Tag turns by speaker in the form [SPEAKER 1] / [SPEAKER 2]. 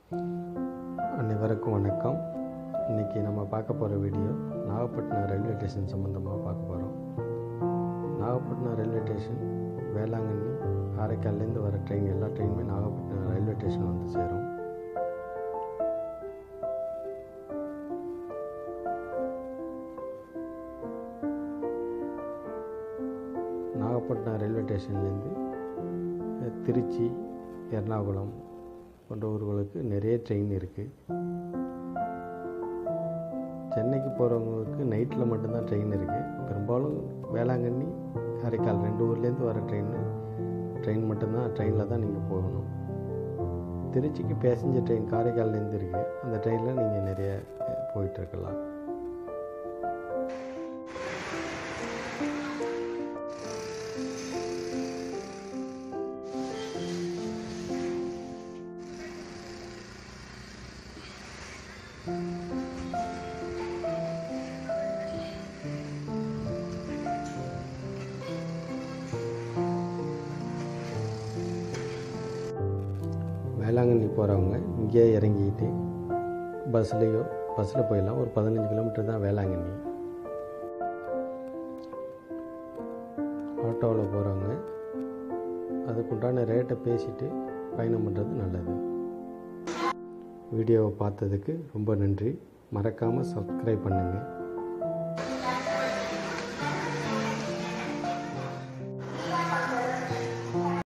[SPEAKER 1] அனைவருக்கும் வணக்கம் இன்றைக்கி நம்ம பார்க்க போகிற வீடியோ நாகப்பட்டினம் ரயில்வே ஸ்டேஷன் சம்மந்தமாக பார்க்க போகிறோம் நாகப்பட்டினம் ரயில்வே ஸ்டேஷன் வேளாங்கண்ணி காரைக்கால்லேருந்து வர ட்ரெயின் எல்லா ட்ரெயினுமே நாகப்பட்டினம் ரயில்வே ஸ்டேஷன் வந்து சேரும் நாகப்பட்டினம் ரயில்வே ஸ்டேஷன்லேருந்து திருச்சி எர்ணாகுளம் போன்ற ஊர்களுக்கு நிறைய ட்ரெயின் இருக்குது சென்னைக்கு போகிறவங்களுக்கு நைட்டில் மட்டும்தான் ட்ரெயின் இருக்குது பெரும்பாலும் வேளாங்கண்ணி காரைக்கால் ரெண்டு ஊர்லேருந்து வர ட்ரெயின் ட்ரெயின் மட்டும்தான் ட்ரெயினில் தான் நீங்கள் போகணும் திருச்சிக்கு பேசஞ்சர் ட்ரெயின் காரைக்கால்லேருந்து இருக்குது அந்த ட்ரெயினில் நீங்கள் நிறைய போயிட்டுருக்கலாம் வேளாங்கண்ணி போகிறவங்க இங்கேயே இறங்கிட்டு பஸ்லேயோ பஸ்ஸில் போயிடலாம் ஒரு பதினஞ்சு கிலோமீட்டர் தான் வேளாங்கண்ணி ஆட்டோவில் போகிறவங்க அதுக்குண்டான ரேட்டை பேசிட்டு பயணம் பண்ணுறது நல்லது வீடியோவை பார்த்ததுக்கு ரொம்ப நன்றி மறக்காமல் சப்ஸ்கிரைப் பண்ணுங்கள்